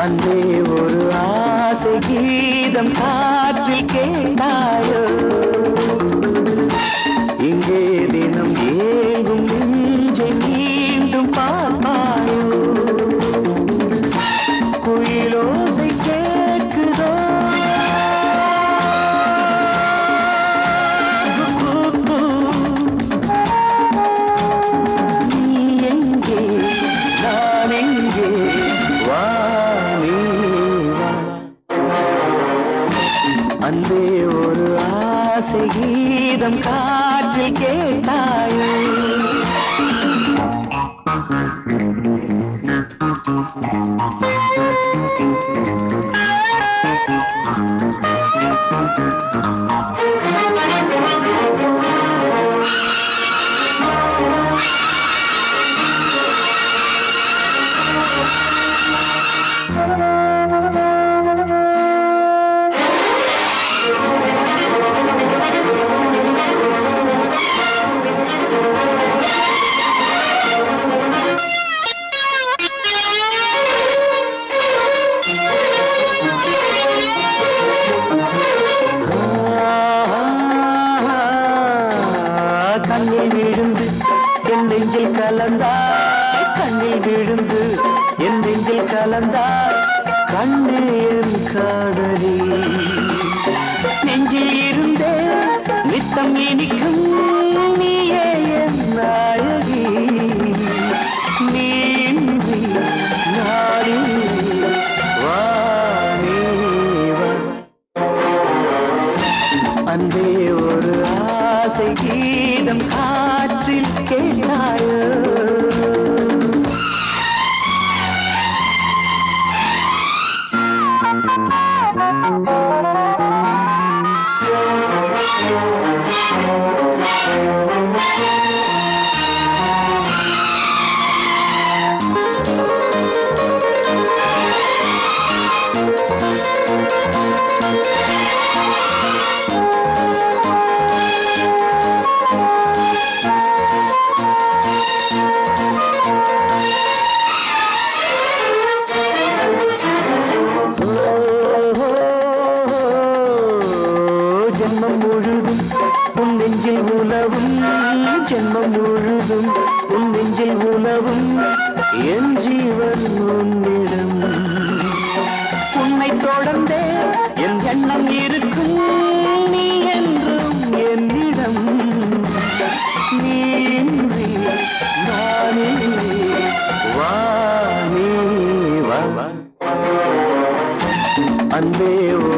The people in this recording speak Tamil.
அன்பே ஒரு ஆசை கீதம் காற்றில் கேட்டாயோ இங்கே தினம் ஏங்கும் நெஞ்சை மீண்டும் பார்ப்பாயோ குயிலோசை கேட்குதோ குக்கூ. நீ எங்கே நான் எங்கே வா நீ வா அன்பே ஒரு ஆசை கீதம் காற்றில் கேட்டாயோ கண்ணில் விழுந்து என் நெஞ்சில் கலந்தாய் கண்ணில் விழுந்து என் நெஞ்சில் கலந்தாய் கண்ணே என் காதலி நெஞ்சில் இருந்தே நித்தம் இனிக்கும் நீயே என் நாயகி நீ இன்றி நாடில்லை. வா நீ வா அன்பே ஒரு ஆசை கீதம் காற்றில் கேட்டாயோ ஜென்மம் முழுதும் உன் நெஞ்சில் உலவும் ஜென்மம் முழுதும் உன் நெஞ்சில் உலவும் என் ஜீவன் உன்னிடம் உன்னை தொடர்ந்தே என் எண்ணம் இருக்கும் நீ என்றும் என்னிடம் நீ இன்றி நானே வா நீ வா அன்பே